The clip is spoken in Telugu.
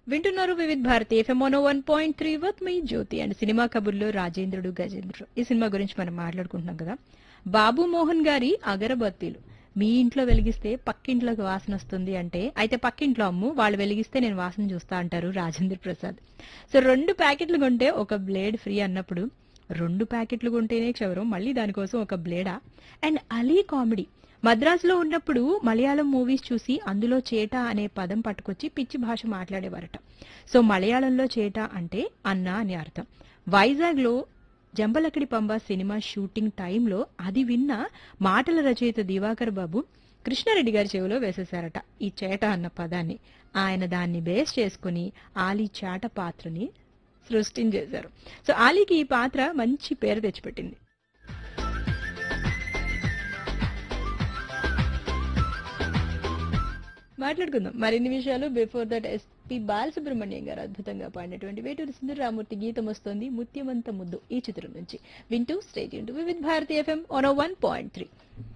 వింటున్నారు Vividh Bharati FM one one point three with me Jyothi and cinema కబుర్లో రాజేంద్రుడు గజేంద్రుడు ఈ సినిమా గురించి మనం మాట్లాడుకుంటున్నాం కదా బాబు మోహన్ గారి అగరబత్తీలు మీ ఇంట్లో వెలిగిస్తే పక్కింట్లోకి వాసన వస్తుంది అంటే అయితే పక్కింట్లో అమ్ము వాళ్ళు వెలిగిస్తే నేను వాసన చూస్తా అంటారు రాజేంద్ర ప్రసాద్ సో రెండు ప్యాకెట్లు కొంటే ఒక బ్లేడ్ ఫ్రీ అన్నప్పుడు రెండు ప్యాకెట్లు కొంటేనే క్షవరం మళ్ళీ దానికోసం ఒక బ్లేడా అండ్ అలీ కామెడీ మద్రాసులో ఉన్నప్పుడు మలయాళం మూవీస్ చూసి అందులో చేట అనే పదం పట్టుకొచ్చి పిచ్చి భాష మాట్లాడేవారట సో మలయాళంలో చేట అంటే అన్న అని అర్థం వైజాగ్ లో జంబలకడి పంబ సినిమా షూటింగ్ టైంలో అది విన్న మాటల రచయిత దివాకర్ బాబు కృష్ణారెడ్డి గారి చెవిలో వేసేశారట ఈ చేట అన్న పదాన్ని ఆయన దాన్ని బేస్ చేసుకుని ఆలీ చాట పాత్రని సృష్టించేశారు సో ఆలీకి ఈ పాత్ర మంచి పేరు తెచ్చిపెట్టింది మాట్లాడుకుందాం మరిన్ని విషయాలు బిఫోర్ దట్ ఎస్పి బాలసుబ్రహ్మణ్యం గారు అద్భుతంగా పాడినటువంటి వేటూరి సుందరరామూర్తి గీతం వస్తోంది ముత్యమంత ముద్దు ఈ చిత్రం నుంచి వింటూ state with Bharati FM one point three